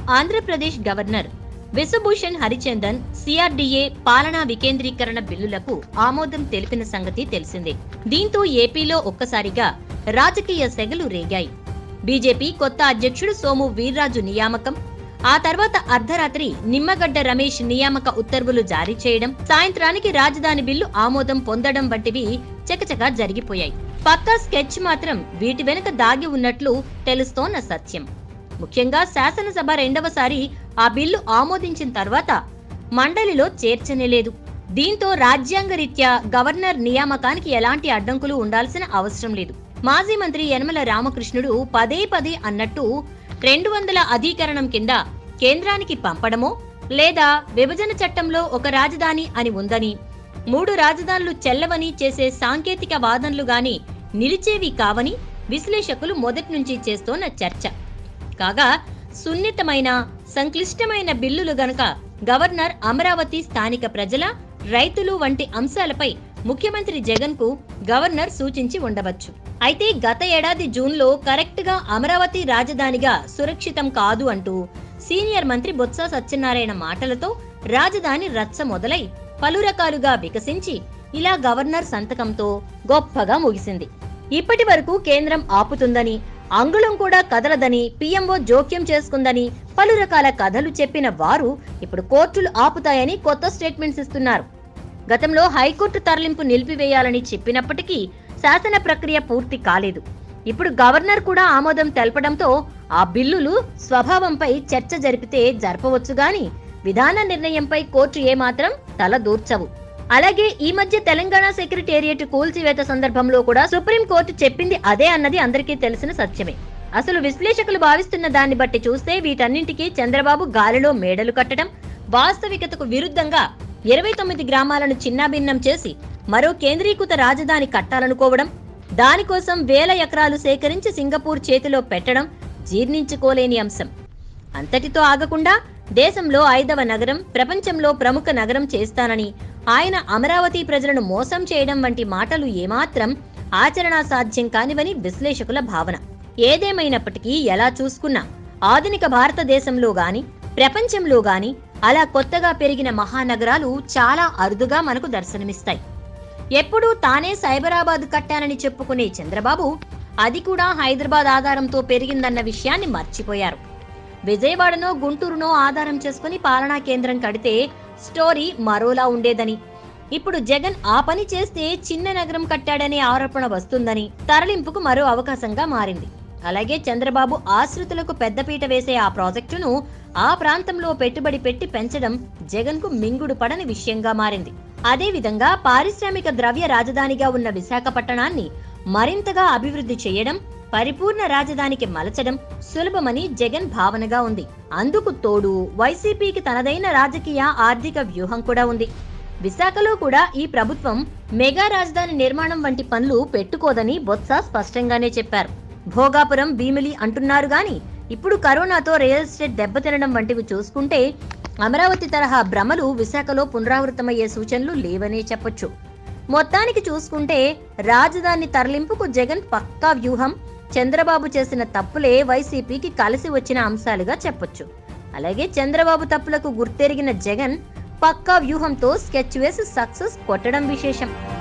Andhra Pradesh governor Vishwabhushan Harichandan CRDA పాలనా వికేంద్రీకరణ బిల్లులకు ఆమోదం తెలిపిన సంగతి తెలిసిందే దీంతో ఏపీలో ఒక్కసారిగా రాజకీయ సెగలు రేగాయి బీజేపీ కొత్త అధ్యక్షుడు సోము వీర్రాజు నియామకం ఆ తర్వాత అర్ధరాత్రి నిమ్మగడ్డ రమేష్ నియామక ఉత్తర్వులు జారీ చేయడం సాయంత్రానికి రాజధాని బిల్లు ఆమోదం పొందడం వంటివి చకచకా జరిగిపోయాయి పక్కా స్కెచ్ మాత్రం వీటి వెనుక దాగి ఉన్నట్లు తెలుస్తోన్న సత్యం ముఖ్యంగా శాసనసభ రెండవసారి ఆ బిల్లు ఆమోదించిన తర్వాత మండలిలో చేర్చనే లేదు దీంతో రాజ్యాంగరీత్యా గవర్నర్ నియామకానికి ఎలాంటి అడ్డంకులు ఉండాల్సిన అవసరం లేదు మాజీ మంత్రి యనమల రామకృష్ణుడు పదే పదే అన్నట్టు రెండు వందల అధీకరణం కింద కేంద్రానికి పంపడమో లేదా విభజన చట్టంలో ఒక రాజధాని అని ఉందని మూడు రాజధానులు చెల్లవని చేసే సాంకేతిక వాదనలు గాని నిలిచేవి కావని విశ్లేషకులు మొదటి నుంచి చేస్తోన్న చర్చ కాగా సున్నితమైన సంక్లిష్టమైన బిల్లులు గనక గవర్నర్ అమరావతి స్థానిక ప్రజల రైతులు వంటి అంశాలపై ముఖ్యమంత్రి జగన్ కు గవర్నర్ సూచించి ఉండవచ్చు అయితే గత ఏడాది జూన్ లో కరెక్ట్ గా అమరావతి రాజధానిగా సురక్షితం కాదు అంటూ సీనియర్ మంత్రి బొత్స సత్యనారాయణ మాటలతో రాజధాని రచ్చ మొదలై పలు రకాలుగా వికసించి ఇలా గవర్నర్ సంతకంతో గొప్పగా ముగిసింది ఇప్పటి వరకు కేంద్రం ఆపుతుందని అంగుళం కూడా కదలదని పీఎంఓ జోక్యం చేసుకుందని పలు రకాల కథలు చెప్పిన వారు ఇప్పుడు కోర్టులు ఆపుతాయని కొత్త స్టేట్మెంట్స్ ఇస్తున్నారు గతంలో హైకోర్టు తరలింపు నిలిపివేయాలని చెప్పినప్పటికీ శాసన ప్రక్రియ పూర్తి కాలేదు ఇప్పుడు గవర్నర్ కూడా ఆమోదం తెలపడంతో ఆ బిల్లులు స్వభావంపై చర్చ జరిపితే జరపవచ్చు గాని విధాన నిర్ణయంపై కోర్టు ఏమాత్రం తల దూర్చవు అలాగే ఈ మధ్య తెలంగాణ సెక్రటేరియట్ కూల్చివేత సందర్భంలో కూడా సుప్రీంకోర్టు చెప్పింది అదే అన్నది అందరికీ తెలిసిన సత్యమే అసలు విశ్లేషకులు భావిస్తున్న దాన్ని బట్టి చూస్తే వీటన్నింటికీ చంద్రబాబు గాలిలో మేడలు కట్టడం వాస్తవికతకు విరుద్ధంగా ఇరవై తొమ్మిది గ్రామాలను చిన్నాభిన్నం చేసి మరో కేంద్రీకృత రాజధాని కట్టాలనుకోవడం దానికోసం వేల ఎకరాలు సేకరించి సింగపూర్ చేతిలో పెట్టడం జీర్ణించుకోలేని అంశం అంతటితో ఆగకుండా దేశంలో ఐదవ నగరం ప్రపంచంలో ప్రముఖ నగరం చేస్తానని ఆయన అమరావతి ప్రజలను మోసం చేయడం వంటి మాటలు ఏమాత్రం ఆచరణా సాధ్యం కానివని విశ్లేషకుల భావన ఏదేమైనప్పటికీ ఎలా చూసుకున్నా ఆధునిక భారతదేశంలో గాని ప్రపంచంలో గాని అలా కొత్తగా పెరిగిన మహానగరాలు చాలా అరుదుగా మనకు దర్శనమిస్తాయి ఎప్పుడూ తానే సైబరాబాద్ కట్టానని చెప్పుకునే చంద్రబాబు అది కూడా హైదరాబాద్ ఆధారంతో పెరిగిందన్న విషయాన్ని మర్చిపోయారు విజయవాడనో గుంటూరునో ఆధారం చేసుకుని పాలనా కేంద్రం కడితే స్టోరీ మరోలా ఉండేదని ఇప్పుడు జగన్ ఆ పని చేస్తే చిన్న నగరం కట్టాడనే ఆరోపణ వస్తుందని తరలింపుకు మరో అవకాశంగా మారింది అలాగే చంద్రబాబు ఆశ్రితులకు పెద్దపీట వేసే ఆ ప్రాజెక్టును ఆ ప్రాంతంలో పెట్టుబడి పెట్టి పెంచడం జగన్ కు మింగుడు పడని విషయంగా మారింది అదే విధంగా పారిశ్రామిక ద్రవ్య రాజధానిగా ఉన్న విశాఖపట్టణాన్ని మరింతగా అభివృద్ధి చేయడం పరిపూర్ణ రాజధానికి మలచడం సులభమని జగన్ భావనగా ఉంది అందుకు తోడు వైసీపీకి తనదైన రాజకీయ ఆర్థిక వ్యూహం కూడా ఉంది విశాఖలో కూడా ఈ ప్రభుత్వం మెగా రాజధాని నిర్మాణం వంటి పనులు పెట్టుకోదని బొత్స స్పష్టంగానే చెప్పారు భోగాపురం భీమిలి అంటున్నారు గాని ఇప్పుడు కరోనాతో రియల్ ఎస్టేట్ దెబ్బతినడం వంటివి చూసుకుంటే అమరావతి తరహా భ్రమలు విశాఖలో పునరావృతమయ్యే సూచనలు లేవనే చెప్పొచ్చు మొత్తానికి చూసుకుంటే రాజధాని తరలింపుకు జగన్ పక్కా వ్యూహం చంద్రబాబు చేసిన తప్పులే వైసీపీకి కలిసి వచ్చిన అంశాలుగా చెప్పొచ్చు అలాగే చంద్రబాబు తప్పులకు గుర్తెరిగిన జగన్ పక్కా వ్యూహంతో స్కెచ్ వేసి సక్సెస్ కొట్టడం విశేషం